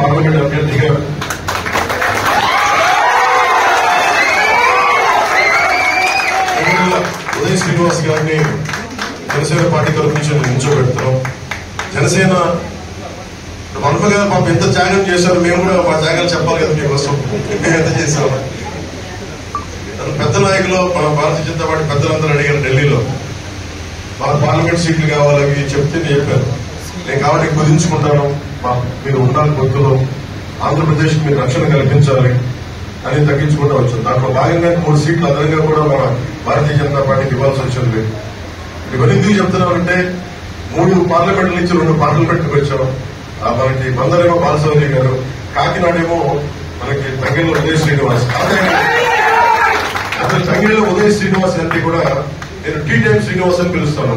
Parliament అభ్యర్థిగా ఎన్నికల ఉదయ్ శ్రీనివాస్ గారిని జనసేన పార్టీ తరఫు నుంచి నేను నిల్చోబెడుతున్నాం జనసేన మనప గారు పాపం ఎంత త్యాగం చేశారు మేము కూడా మా త్యాగాలు చెప్పాలి కదా మీకోసం మేము ఎంత చేశాం తను పెద్ద నాయకులు మన భారతీయ జనతా పార్టీ పెద్దలందరూ అడిగారు ఢిల్లీలో మన పార్లమెంట్ సీట్లు కావాలి అవి చెప్తే నేను చెప్పాను నేను కాబట్టి కుదించుకుంటాను మా- మీరు ఉండాలి పొత్తులో ఆంధ్రప్రదేశ్ మీరు రక్షణ కల్పించాలి అని తగ్గించుకుంటూ వచ్చాను దాంట్లో భాగంగా మూడు సీట్లు అదనంగా కూడా మన భారతీయ జనతా పార్టీకి ఇవ్వాల్సి వచ్చింది ఇవన్నీ ఎందుకు చెప్తున్నామంటే మూడు పార్లమెంట్ల నుంచి రెండు పార్లమెంట్కి వచ్చాం ఆ మనకి బందరేమో బాలసౌరి గారు కాకినాడేమో మనకి తంగిళ్ళ ఉదయ శ్రీనివాస్ అదే అసలు తంగిళ్ళ ఉదయ శ్రీనివాస్ అంటే కూడా నేను టీ టైం శ్రీనివాస్ అని పిలుస్తాను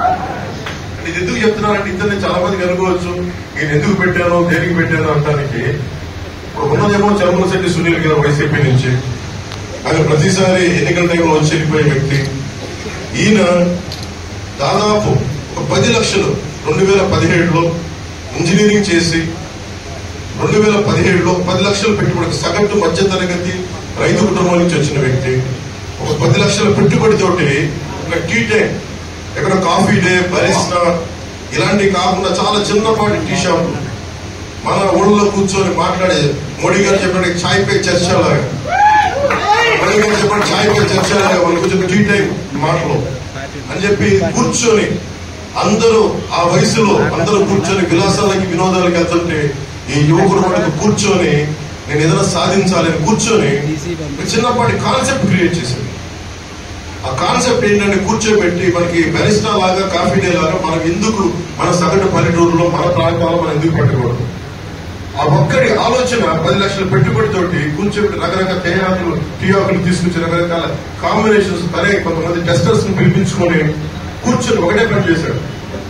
ఇది ఎందుకు చెప్తున్నానంటే ఇద్దరిని చాలా మందికి అనుకోవచ్చు నేను ఎందుకు పెట్టాను దేనికి పెట్టాను అంటానికి ఇప్పుడు ఉన్నదేమో చంద్రశెట్టి సునీల్ గారు వైసీపీ నుంచి ఆయన ప్రతిసారి ఎన్నికల టైంలో వచ్చి వెళ్ళిపోయే వ్యక్తి ఈయన దాదాపు ఒక పది లక్షలు రెండు వేల పదిహేడులో ఇంజనీరింగ్ చేసి రెండు వేల పదిహేడులో పది లక్షలు పెట్టుబడి సగటు మధ్య తరగతి రైతు కుటుంబం నుంచి వచ్చిన వ్యక్తి ఒక పది లక్షల పెట్టుబడితోటి ఒక టీ టైం ఎక్కడ కాఫీ డే బరిస్తా ఇలాంటివి కాకుండా చాలా చిన్నపాటి టీ షాప్ మన ఊళ్ళో కూర్చొని మాట్లాడే మోడీ గారు చెప్పినట్టు ఛాయ్ పే చర్చ లాగా మోడీ గారు చెప్పిన ఛాయ్ పే చర్చ లాగా వాళ్ళు కూర్చొని టీ టైం మాటలు అని చెప్పి కూర్చొని అందరూ ఆ వయసులో అందరూ కూర్చొని విలాసాలకి వినోదాలకి వెళ్తుంటే ఈ యువకుడు మటుకు కూర్చొని నేను ఏదైనా సాధించాలని కూర్చొని ఒక చిన్నపాటి కాన్సెప్ట్ క్రియేట్ చేశాడు ఆ కాన్సెప్ట్ ఏంటంటే కూర్చోబెట్టి మనకి బెరిస్టా లాగా కాఫీ డే లాగా మనం ఎందుకు మన సగటు పల్లెటూరులో మన ప్రాంతాల్లో మనం ఎందుకు పెట్టకూడదు ఆ ఒక్కడి ఆలోచన పది లక్షల పెట్టుబడితోటి కూర్చోబెట్టి రకరకాల తేయాకులు టీ ఆకులు తీసుకొచ్చి రకరకాల కాంబినేషన్స్ తనే కొంతమంది టెస్టర్స్ ని పిలిపించుకొని కూర్చొని ఒకటే పని చేశాడు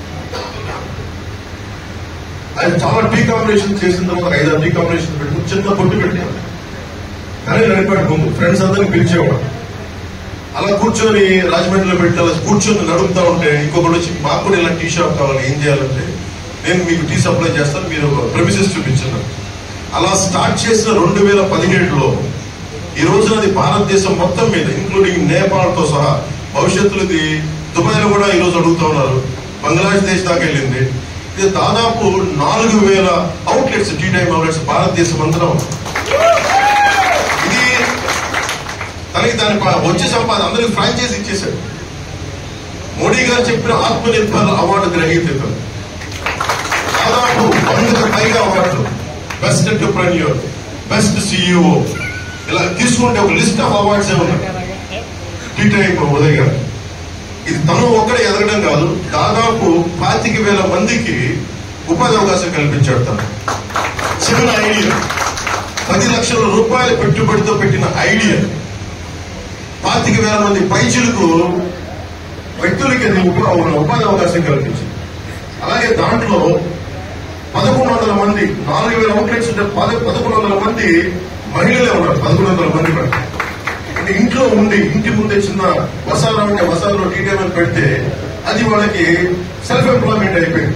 ఆయన చాలా టీ కాంబినేషన్ చేసిన తర్వాత ఐదారు టీ కాంబినేషన్ పెట్టి చిన్న పొట్టు పెట్టాడు కానీ నడిపాడు ముందు ఫ్రెండ్స్ అందరిని పిలిచేవాడు అలా కూర్చొని రాజమండ్రిలో పెట్టి అలా కూర్చొని నడుపుతా ఉంటే ఇంకొకటి వచ్చి మాకు కూడా ఇలా టీ షాప్ కావాలి ఏం చేయాలంటే నేను మీకు టీ సప్లై చేస్తాను మీరు ప్రమిసెస్ చూపించండి అలా స్టార్ట్ చేసిన రెండు వేల పదిహేడులో ఈ రోజున అది భారతదేశం మొత్తం మీద ఇంక్లూడింగ్ నేపాల్ తో సహా భవిష్యత్తులో ఇది దుబాయ్ లో కూడా ఈ రోజు అడుగుతా ఉన్నారు బంగ్లాదేశ్ దాకా వెళ్ళింది ఇది దాదాపు నాలుగు వేల అవుట్లెట్స్ టీ టైమ్ అవుట్లెట్స్ భారతదేశం అంతా ఉంది. ఇది తనకి దాని ప- వచ్చే సంపాదన అందరికి ఫ్రాంచైజ్ ఇచ్చేశాడు మోడీ గారు చెప్పిన ఆత్మనిర్భర్ అవార్డు గ్రహీత ఇతను. దాదాపు వందకు పైగా అవార్డులు బెస్ట్ ఎంటర్ప్రెన్యూర్ బెస్ట్ సిఇఓ ఇలా తీసుకుంటే ఒక లిస్ట్ ఆఫ్ అవార్డ్స్ ఉన్నాయి టీ టైం ఉదయ్ గారు ఇది తను ఒక్కడే ఎదగడం కాదు దాదాపు పాతిక వేల మందికి ఉపాధి అవకాశం కల్పించాడు తను చిన్న ఐడియా పది లక్షల రూపాయల పెట్టుబడితో పెట్టిన ఐడియా పాతిక వేల మంది పైచులకు వ్యక్తులకి అది ఉప- ఉపాధి అవకాశం కల్పించింది అలాగే దాంట్లో పదకొండు వందల మంది నాలుగు వేల అవుట్లెట్స్ ఉంటే పద పదకొండు వందల మంది మహిళలే ఉన్నారు పదకొండు వందల మంది కూడా అంటే ఇంట్లో ఉండి ఇంటి ముందే చిన్న వసారా ఉంటే వసారాలో టీటీఎం పెడితే అది వాళ్ళకి సెల్ఫ్ ఎంప్లాయ్మెంట్ అయిపోయింది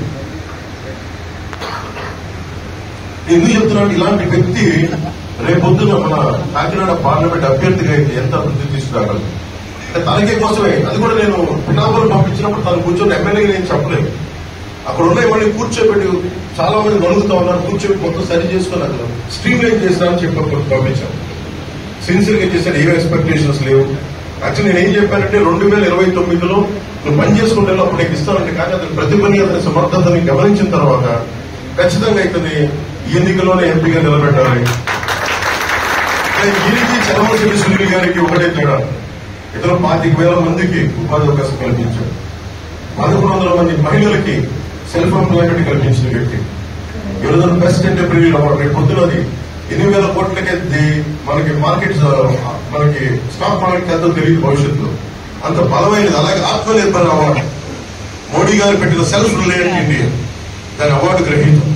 నేను ఎందుకు చెప్తున్నాను ఇలాంటి వ్యక్తి రేపొద్దున మన కాకినాడ పార్లమెంట్ అభ్యర్థిగా అయితే ఎంత అభివృద్ధి తీసుకురాగలరు అంటే తనకే కోసమే అది కూడా నేను పిఠాపురం పంపించినప్పుడు తను కూర్చొని ఎమ్మెల్యే నేను చెప్పలేదు అక్కడ ఉన్న ఇవన్నీ కూర్చోబెట్టి చాలా మంది వణుకుతా ఉన్నారు కూర్చోబెట్టి మొత్తం సరి చేసుకుని అక్కడ స్ట్రీమ్ లైన్ చేస్తానని చెప్పి అప్పుడు పంపించాను సిన్సియర్ గా చేశాడు ఏం ఎక్స్పెక్టేషన్స్ లేవు యాక్చువల్లీ నేను ఏం చెప్పానంటే రెండు వేల ఇరవై తొమ్మిదిలో నువ్వు పని చేసుకుంటే అప్పుడు నీకు ఇస్తానంటే కానీ అతని ప్రతిభని అతని సమర్థతని గమనించిన తర్వాత ఖచ్చితంగా ఇతని ఈ ఎన్నికల్లోనే ఎంపీగా నిలబెట్టాలి కానీ ఈయనకి చంద్రబాబు సునీల్ గారికి ఒకటే తేడా ఇతను పాతిక వేల మందికి ఉపాధి అవకాశం కల్పించాడు పదకొండు వందల మంది మహిళలకి సెల్ఫ్ ఎంప్లాయ్మెంట్ కల్పించిన వ్యక్తి ఈ రోజున బెస్ట్ ఎంటర్ప్రీనియర్ అవార్డు రేపు పొద్దునది ఎనిమిది వేల కోట్లకి ది- మనకి మార్కెట్ మనకి స్టాక్ మార్కెట్ ఎంతో తెలియదు భవిష్యత్తులో అంత బలమైనది అలాగే ఆత్మనిర్భర్ అవార్డు మోడీ గారు పెట్టిన సెల్ఫ్ రిలయంట్ ఇండియా దాని అవార్డు గ్రహీత